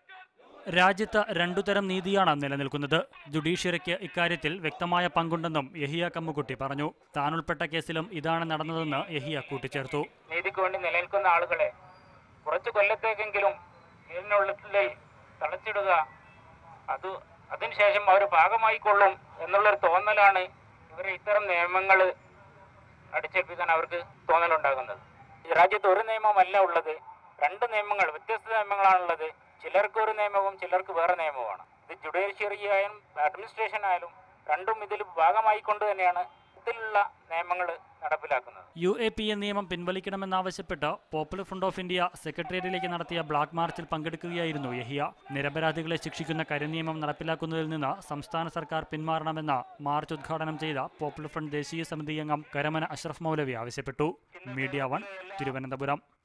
രാജ്യത്ത് രണ്ടുതരം നീതിയാണ് നിലനിൽക്കുന്നത് ജുഡീഷ്യറിക്ക് ഇക്കാര്യത്തിൽ വ്യക്തമായ പങ്കുണ്ടെന്നും യഹിയ കമ്മുകുട്ടി പറഞ്ഞു താൻ ഉൾപ്പെട്ട കേസിലും ഇതാണ് നടന്നതെന്ന് യഹിയ കൂട്ടിച്ചേർത്തു നീതിക്ക് വേണ്ടി നിലനിൽക്കുന്ന ആളുകളെ കുറച്ചു കൊല്ലത്തേക്കെങ്കിലും ഇതിനുള്ളിൽ തളച്ചിടുക അത് അതിനുശേഷം അവർ ഭാഗമായിക്കൊള്ളും എന്നുള്ളൊരു തോന്നലാണ് ഇവരെ ഇത്തരം നിയമങ്ങൾ അടിച്ചേൽപ്പിക്കാൻ അവർക്ക് തോന്നലുണ്ടാകുന്നത് ഈ രാജ്യത്ത് ഒരു നിയമമല്ല ഉള്ളത് രണ്ട് നിയമങ്ങൾ വ്യത്യസ്ത നിയമങ്ങളാണുള്ളത് ചിലർക്ക് ഒരു നിയമവും ചിലർക്ക് വേറെ നിയമവുമാണ് ഇത് ജുഡീഷ്യറി ആയാലും അഡ്മിനിസ്ട്രേഷൻ ആയാലും രണ്ടും ഇതിൽ ഭാഗമായിക്കൊണ്ട് തന്നെയാണ് ഇതിലുള്ള നിയമങ്ങൾ നടപ്പിലാക്കുന്നത് യു എ പി എ നിയമം പിൻവലിക്കണമെന്നാവശ്യപ്പെട്ട് പോപ്പുലർ ഫ്രണ്ട് ഓഫ് ഇന്ത്യ സെക്രട്ടേറിയറ്റിലേക്ക് നടത്തിയ ബ്ലാക്ക് മാർച്ചിൽ പങ്കെടുക്കുകയായിരുന്നു യഹിയ നിരപരാധികളെ ശിക്ഷിക്കുന്ന കരിനിയമം നടപ്പിലാക്കുന്നതിൽ നിന്ന് സംസ്ഥാന സർക്കാർ പിന്മാറണമെന്ന് മാർച്ച് ഉദ്ഘാടനം ചെയ്ത പോപ്പുലർ ഫ്രണ്ട് ദേശീയ സമിതി അംഗം കരമന അഷ്റഫ് മൗലവി ആവശ്യപ്പെട്ടു മീഡിയ വൺ തിരുവനന്തപുരം